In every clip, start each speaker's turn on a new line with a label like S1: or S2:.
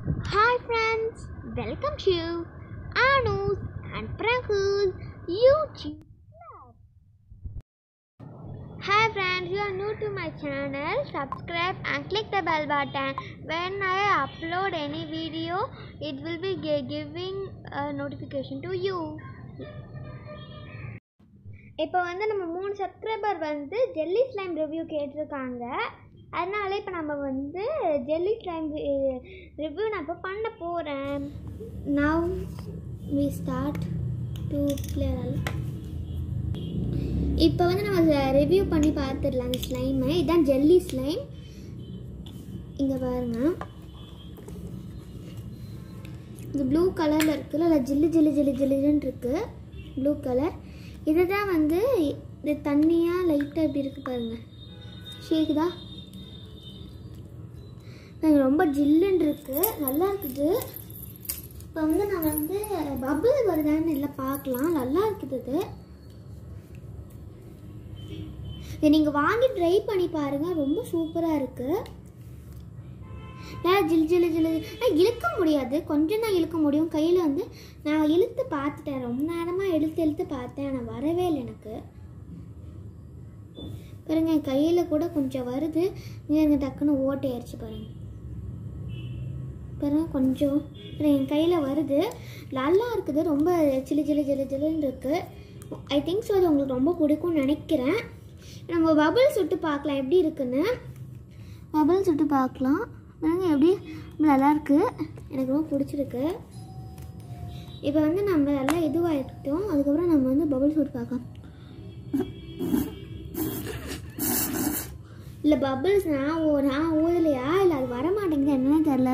S1: Hi friends, welcome to Anu's and Prakul's YouTube club. Hi friends, you are new to my channel. Subscribe and click the bell button. When I upload any video, it will be gi- giving a notification to you. இப்போ வந்து நம்ம மூணு subscriber வந்து jelly slime review கேட்டிருக்காங்க அதனால இப்போ நம்ம வந்து ஜெல்லி ஸ்லைம் ரிவ்யூ நான் இப்போ பண்ண போகிறேன் now we start to play இப்போ வந்து நம்ம ரிவ்யூ பண்ணி பார்த்துடலாம் அந்த ஸ்லைமை இதுதான் ஜெல்லி ஸ்லைம் இங்கே பாருங்க இது ப்ளூ கலரில் இருக்குல்ல இல்லை ஜில்லு ஜில்லு ஜில்லு ஜில்லுன்னு இருக்குது ப்ளூ கலர் இதுதான் வந்து இது தண்ணியாக லைட்டாக இப்படி இருக்கு பாருங்க ஷேக்குதா பாருங்க, ரொம்ப ஜில்லுன்னு இருக்கு நல்லா இருக்குது இப்போ வந்து நான் வந்து பபிள் வருதான்னு இல்லை பார்க்கலாம் நல்லா இருக்குது இது இதை நீங்கள் வாங்கி ட்ரை பண்ணி பாருங்கள் ரொம்ப சூப்பராக இருக்குது நான் ஜில் ஜில் ஜில் நான் இழுக்க முடியாது கொஞ்சம் தான் இழுக்க முடியும் கையில் வந்து நான் இழுத்து பார்த்துட்டேன் ரொம்ப நேரமாக இழுத்து இழுத்து பார்த்தேன் ஆனால் வரவே இல்லை எனக்கு பாருங்க என் கையில் கூட கொஞ்சம் வருது நீங்கள் டக்குன்னு ஓட்டை அடிச்சு பாருங்க பாருங்க கொஞ்சம் பாருங்க, என் கையில் வருது நல்லா இருக்குது ரொம்ப சிலு சிலு சிலு சிலுன்னு இருக்குது ஐ திங்க் ஸோ அது உங்களுக்கு ரொம்ப பிடிக்கும்னு நினைக்கிறேன் நம்ம பபிள் சுட்டு பார்க்கலாம் எப்படி இருக்குன்னு பபிள் சுட்டு பார்க்கலாம் பாருங்க எப்படி நல்லா இருக்கு எனக்கு ரொம்ப பிடிச்சிருக்கு இப்போ வந்து நம்ம நல்லா இதுவாகிட்டோம் அதுக்கப்புறம் நம்ம வந்து பபிள் சூட் பார்க்கலாம் இல்லை பபிள்ஸ் நான் ஓ நான் ஊதலையா இல்லை அது வர மாட்டேங்குது என்னன்னு தெரில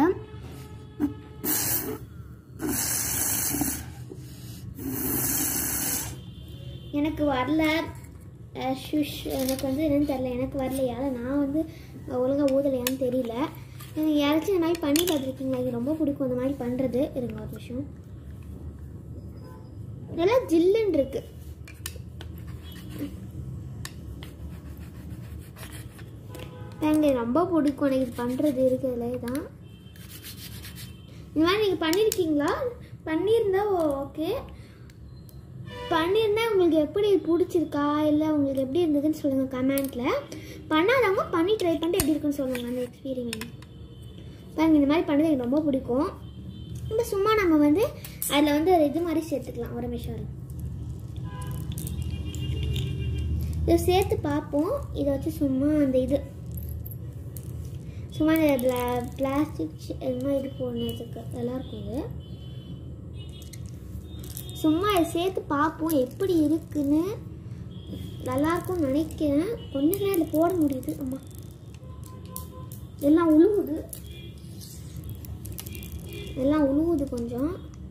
S1: எனக்கு வரல அஹ் ஷுஷ் எனக்கு வந்து என்னன்னு தெரில எனக்கு வரலையா அதை நான் வந்து ஒழுங்காக ஊதலையான்னு தெரியல எனக்கு யாராச்சும் இந்த மாதிரி பண்ணி பார்த்துருக்கீங்களா இது ரொம்ப பிடிக்கும் இந்த மாதிரி பண்ணுறது இருங்க ஒரு நிமிஷம் நல்லா ஜில்லுன்னு இருக்கு எனக்கு இது ரொம்ப பிடிக்கும் எனக்கு இது பண்ணுறது இருக்கிறதுல தான் இந்த மாதிரி நீங்கள் பண்ணியிருக்கீங்களா பண்ணியிருந்தா ஓகே பண்ணியிருந்தா உங்களுக்கு எப்படி பிடிச்சிருக்கா இல்லை உங்களுக்கு எப்படி இருந்ததுன்னு சொல்லுங்கள் கமெண்ட்டில் பண்ணாதவங்க பண்ணி ட்ரை பண்ணிட்டு எப்படி இருக்குன்னு சொல்லுங்கள் அந்த எக்ஸ்பீரியன்ஸ் பாருங்க இந்த மாதிரி பண்ணது எனக்கு ரொம்ப பிடிக்கும் இப்போ சும்மா நம்ம வந்து அதில் வந்து ஒரு இது மாதிரி சேர்த்துக்கலாம் ஒரு நிமிஷம் இருங்க. இதை சேர்த்து பார்ப்போம் இதை வச்சு சும்மா அந்த இது சும்மா இந்த பிளாஸ்டிக் இது மாதிரி இது போடுறதுக்கு நல்லா இருக்கும் இது சும்மா இதை சேர்த்து பார்ப்போம் எப்படி இருக்குன்னு நல்லா இருக்கும்னு நினைக்கிறேன் கொஞ்ச நேரம் போட முடியுது அம்மா எல்லாம் உழுவுது எல்லாம் உழுவுது கொஞ்சம்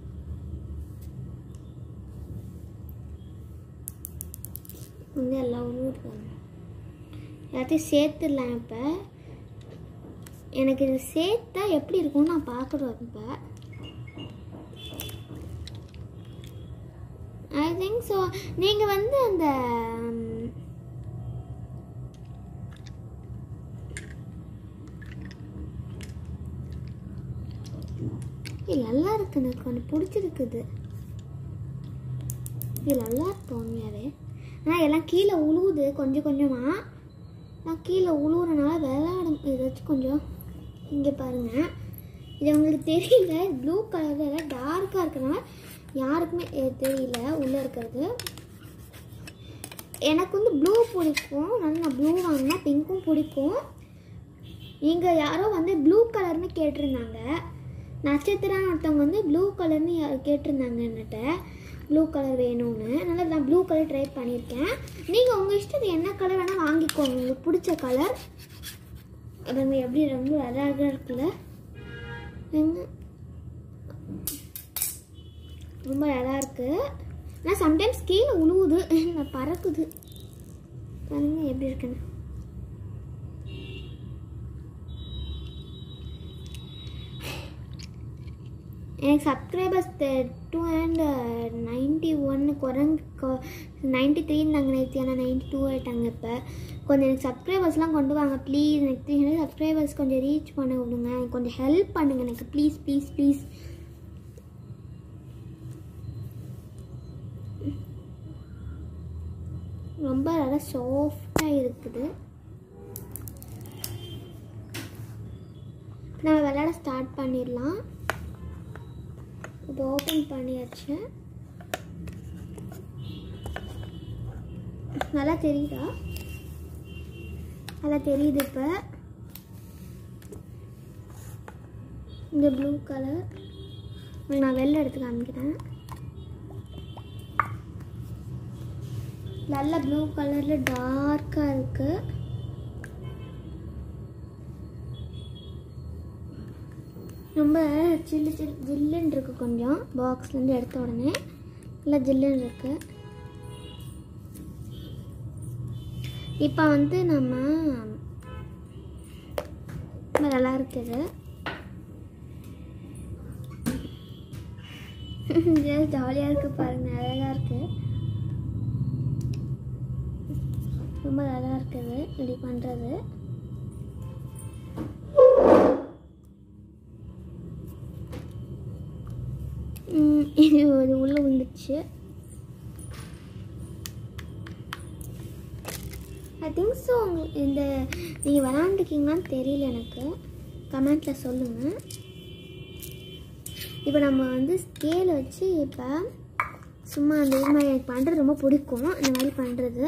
S1: வந்து எல்லாம் உழுவுது பாருங்க. எல்லாத்தையும் சேர்த்துடலாம் இப்போ எனக்கு இது சேர்த்தா எப்படி இருக்கும்னு நான் பார்க்குறோம் இப்போ ஐ திங்க் ஸோ நீங்கள் வந்து அந்த ம், இது நல்லா இருக்கு எனக்கு கொஞ்சம் பிடிச்சிருக்குது இது நல்லா இருக்கு உண்மையாவே ஆனால் எல்லாம் கீழே உழுவுது கொஞ்சம் கொஞ்சமாக நான் கீழே உழுவுறனால விளையாடும் இதை வச்சு கொஞ்சம் இங்கே பாருங்க இது உங்களுக்கு தெரியல ப்ளூ கலரில் எல்லாம் டார்க்காக இருக்கனால யாருக்குமே எ- தெரியல உள்ளே இருக்கிறது எனக்கு வந்து ப்ளூ பிடிக்கும் அதனால நான் ப்ளூ வாங்கினா பிங்க்கும் பிடிக்கும் இங்கே யாரோ வந்து ப்ளூ கலர்னு கேட்டிருந்தாங்க நட்சத்திரான்னு ஒருத்தவங்க வந்து ப்ளூ கலர்னு யா- கேட்டிருந்தாங்க என்கிட்ட ப்ளூ கலர் வேணும்னு அதனால் நான் ப்ளூ கலர் ட்ரை பண்ணியிருக்கேன் நீங்கள் உங்கள் இஷ்டத்துக்கு என்ன கலர் வேணால் வாங்கிக்கோங்க உங்களுக்கு பிடிச்ச கலர் அது எப்படி ரொம்ப அழகாக இருக்குல்ல எங்க ரொம்ப நல்லா இருக்கு ஆனால் சம்டைம்ஸ் கீழே உழுவுது இல்லை பறக்குது பாருங்க எப்படி இருக்குன்னு எனக்கு சப்ஸ்கிரைபர்ஸ் டூ அண்ட் நைன்டி ஒன்று குரங்கு நைன்டி த்ரீ இருந்தாங்க நேற்று ஆனால் நைன்டி டூ ஆகிட்டாங்க இப்போ கொஞ்சம் எனக்கு சப்ஸ்கிரைபர்ஸ்லாம் கொண்டு வாங்க ப்ளீஸ் எனக்கு த்ரீ ஹண்ட்ரட் சப்ஸ்கிரைபர்ஸ் கொஞ்சம் ரீச் பண்ண விடுங்க எனக்கு கொஞ்சம் ஹெல்ப் பண்ணுங்கள் எனக்கு ப்ளீஸ் ப்ளீஸ் ப்ளீஸ் ரொம்ப நல்லா சாஃப்டாக இருக்குது நம்ம விளையாட ஸ்டார்ட் பண்ணிடலாம் இப்போ ஓப்பன் பண்ணியாச்சு நல்லா தெரியுதா நல்லா தெரியுது இப்போ இந்த ப்ளூ கலர் நான் வெளில எடுத்து காமிக்கிறேன் நல்ல ப்ளூ கலரில் டார்க்காக இருக்குது ரொம்ப சில்லு சில் ஜில்லுன்னு இருக்குது கொஞ்சம் பாக்ஸ்லேருந்து எடுத்த உடனே நல்லா ஜில்லுன்னு இருக்குது இப்போ வந்து நம்ம ரொம்ப நல்லா இருக்குது ஜாலியாக இருக்குது பாருங்க அழகாக இருக்குது ரொம்ப நல்லா இருக்குது இப்படி பண்ணுறது ம், இது இது உள்ளே விழுந்துச்சு ஐ திங்க் ஸோ இந்த நீங்கள் விளாண்டுருக்கீங்களான்னு தெரியல எனக்கு கமெண்ட்டில் சொல்லுங்கள் இப்போ நம்ம வந்து ஸ்கேலை வச்சு இப்போ சும்மா அந்த இது மாதிரி எனக்கு பண்ணுறது ரொம்ப பிடிக்கும் இந்த மாதிரி பண்ணுறது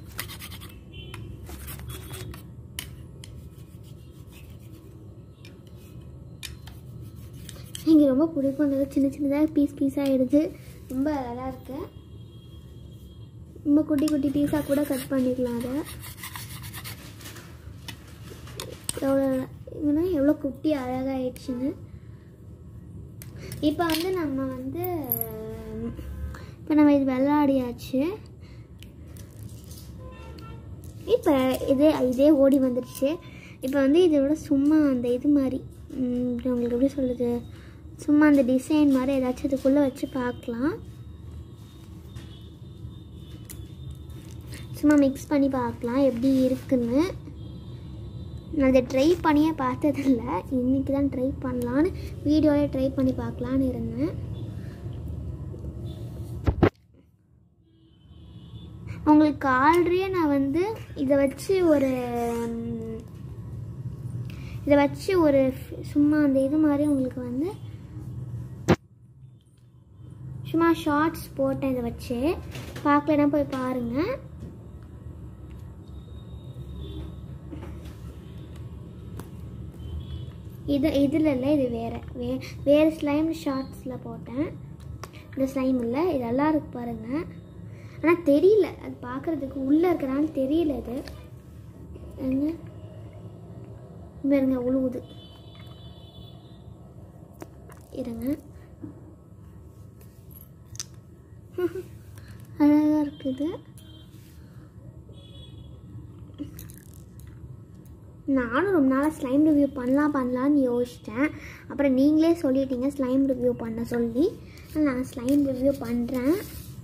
S1: எனக்கு ரொம்ப பிடிக்கும் அந்த சின்ன சின்னதாக பீஸ் பீஸாக எடுத்து ரொம்ப நல்லா இருக்கு ரொம்ப குட்டி குட்டி பீஸாக கூட கட் பண்ணிக்கலாம் அதை எவ்வளோ இவனா எவ்வளோ குட்டி அழகாயிடுச்சுன்னு இப்போ வந்து நம்ம வந்து இப்போ நம்ம இது விளையாடியாச்சு இப்போ இது இதே ஓடி வந்துடுச்சு இப்போ வந்து இதோட சும்மா அந்த இது மாதிரி ம், இப்படி உங்களுக்கு எப்படி சொல்லுது சும்மா அந்த டிசைன் மாதிரி ஏதாச்சும் இதுக்குள்ளே வச்சு பார்க்கலாம் சும்மா மிக்ஸ் பண்ணி பார்க்கலாம் எப்படி இருக்குன்னு நான் அதை ட்ரை பண்ணியே பார்த்ததில்ல இன்றைக்கி தான் ட்ரை பண்ணலான்னு வீடியோவே ட்ரை பண்ணி பார்க்கலான்னு இருந்தேன் உங்களுக்கு ஆல்ரெடியே நான் வந்து இதை வச்சு ஒரு ம், இதை வச்சு ஒரு ஃப்- சும்மா அந்த இது மாதிரி உங்களுக்கு வந்து சும்மா ஷார்ட்ஸ் போட்டேன் இதை வச்சு பார்க்கலன்னா போய் பாருங்கள் இது இதில் இல்லை இது வேறு வே வேறு ஸ்லைம் ஷார்ட்ஸில் போட்டேன் இந்த ஸ்லைம் இல்லை இது நல்லா இருக்கு பாருங்கள் ஆனால் தெரியல அது பார்க்குறதுக்கு உள்ளே இருக்கிறான்னு தெரியல இது என்ன பாருங்க உழுவுது இருங்க அழகாக இருக்குது நானும் ரொம்ப நாளாக ஸ்லைம் ரிவ்யூ பண்ணலாம் பண்ணலான்னு யோசித்தேன் அப்புறம் நீங்களே சொல்லிட்டீங்க ஸ்லைம் ரிவ்யூ பண்ண சொல்லி நான் ஸ்லைம் ரிவ்யூ பண்ணுறேன்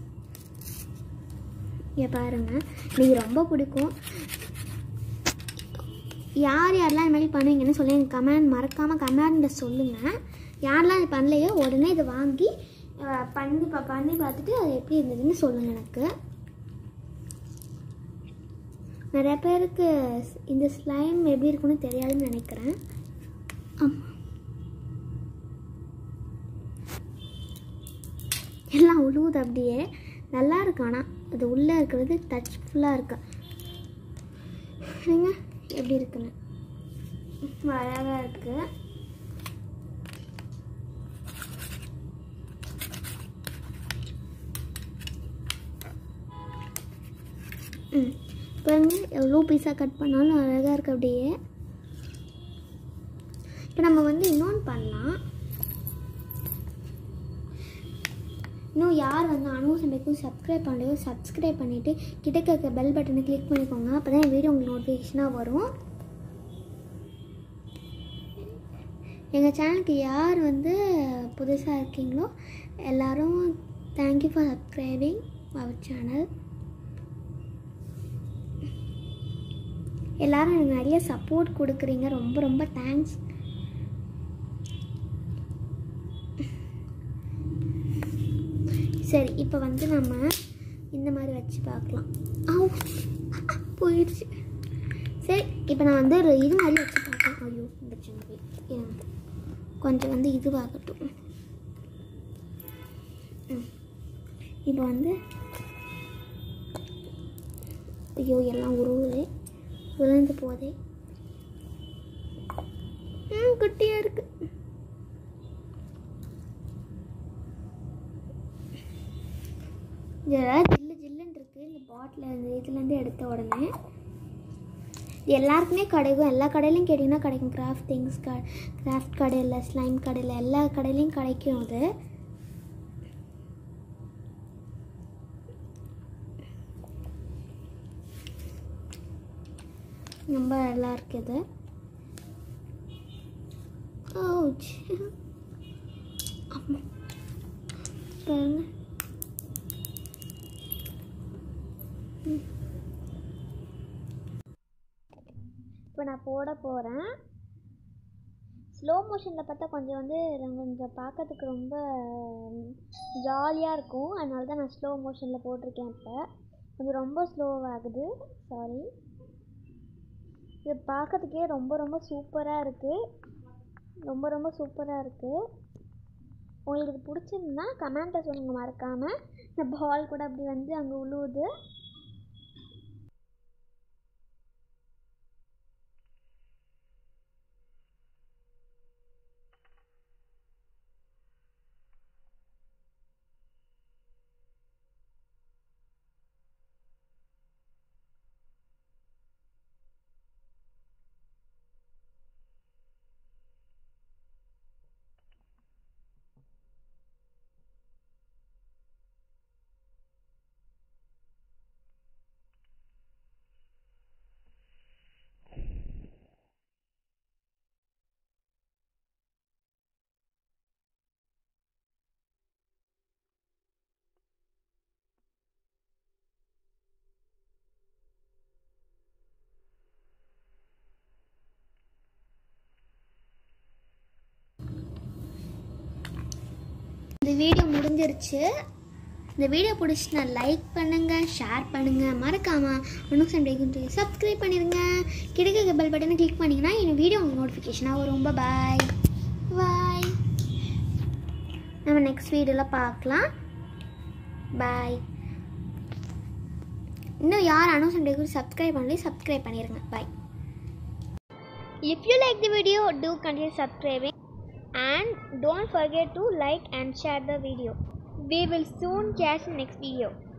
S1: இங்கே பாருங்கள் எனக்கு ரொம்ப பிடிக்கும் யார் யாரெல்லாம் இது மாதிரி பண்ணுவீங்கன்னு சொல்லி எனக்கு கமெண்ட் மறக்காமல் கமெண்டில் சொல்லுங்கள் யாரெல்லாம் இது பண்ணலையோ உடனே இதை வாங்கி அஹ், பண்ணி பா பண்ணி பார்த்துட்டு அது எப்படி இருந்ததுன்னு சொல்லுங்கள் எனக்கு நிறைய பேருக்கு இந்த ஸ்லைம் எப்படி இருக்குன்னு தெரியாதுன்னு நினைக்கிறேன் ஆமாம் எல்லாம் உழுவுது அப்படியே நல்லா இருக்கு ஆனால் அது உள்ளே இருக்கிறது டச் ஃபுல்லாக இருக்கு சரிங்க எப்படி இருக்குன்னு அழகாக இருக்கு ம் பாருங்க எவ்வளோ பீஸாக கட் பண்ணாலும் அழகாக இருக்கு அப்படியே இப்போ நம்ம வந்து இன்னொன்று பண்ணலாம் இன்னும் யார் வந்து அனு சமைக்கும் சப்ஸ்கிரைப் பண்ணலையோ சப்ஸ்கிரைப் பண்ணிவிட்டு கிட்டக்க இருக்க பெல் பட்டனை கிளிக் பண்ணிக்கோங்க அப்போ தான் என் வீடியோ உங்களுக்கு நோட்டிஃபிகேஷனாக வரும் எங்கள் சேனலுக்கு யார் வந்து புதுசாக இருக்கீங்களோ எல்லாரும் thank you for subscribing our channel எல்லாரும் எனக்கு நிறைய சப்போர்ட் கொடுக்குறீங்க ரொம்ப ரொம்ப தேங்க்ஸ் சரி இப்போ வந்து நம்ம இந்த மாதிரி வச்சு பார்க்கலாம் ஆ போயிடுச்சு சரி இப்போ நான் வந்து ஒரு இது மாதிரி வச்சு பார்க்கலாம் ஐயோ இந்த சின்ன போய் இருங்க. கொஞ்சம் வந்து இதுவாகட்டும் ம். இப்போ வந்து ஐயோ எல்லாம் உருவுது விழுந்து போதே ம் குட்டியாக இருக்கு இதெல்லாம் ஜில்லு ஜில்லுன்னு இருக்கு இந்த பாட்டில் இந்த இதுலேருந்து எடுத்த உடனே இது எல்லாருக்குமே கிடைக்கும் எல்லா கடையிலையும் கேட்டிங்கன்னா கிடைக்கும் கிராஃப்ட் திங்ஸ் க கிராஃப்ட் கடையில் ஸ்லைம் கடையில் எல்லா கடையிலையும் கிடைக்கும் அது ரொம்ப நல்லா இருக்குது Ouch. அம்மா. பாருங்க இப்போ நான் போட போகிறேன் ஸ்லோ மோஷனில் பார்த்தா கொஞ்சம் வந்து கொஞ்சம் பார்க்கறதுக்கு ரொம்ப ஜாலியாக இருக்கும் அதனால தான் நான் ஸ்லோ மோஷனில் போட்டிருக்கேன் இப்போ கொஞ்சம் ரொம்ப ஸ்லோவாகுது சாரி இது பார்க்கறதுக்கே ரொம்ப ரொம்ப சூப்பராக இருக்குது ரொம்ப ரொம்ப சூப்பராக இருக்குது உங்களுக்கு இது பிடிச்சிருந்தா கமெண்ட்டை சொல்லுங்கள் மறக்காமல் இந்த பால் கூட அப்படி வந்து அங்கே உழுவுது இந்த வீடியோ முடிஞ்சிருச்சு இந்த வீடியோ பிடிச்சினா லைக் பண்ணுங்கள் ஷேர் பண்ணுங்கள் மறக்காமல் ஒன்றும் சண்டே சப்ஸ்கிரைப் பண்ணிடுங்க கிடைக்க பெல் பட்டனை கிளிக் பண்ணிங்கன்னா என் வீடியோ உங்களுக்கு நோட்டிஃபிகேஷனாக வரும் பாய் பாய் நம்ம நெக்ஸ்ட் வீடியோவில் பார்க்கலாம் பாய் இன்னும் யார் அனௌன்ஸ் சண்டே சப்ஸ்கிரைப் பண்ணி சப்ஸ்கிரைப் பண்ணிடுங்க bye If you like the video, do continue subscribing and don't forget to like and share the video. We will soon catch the next video.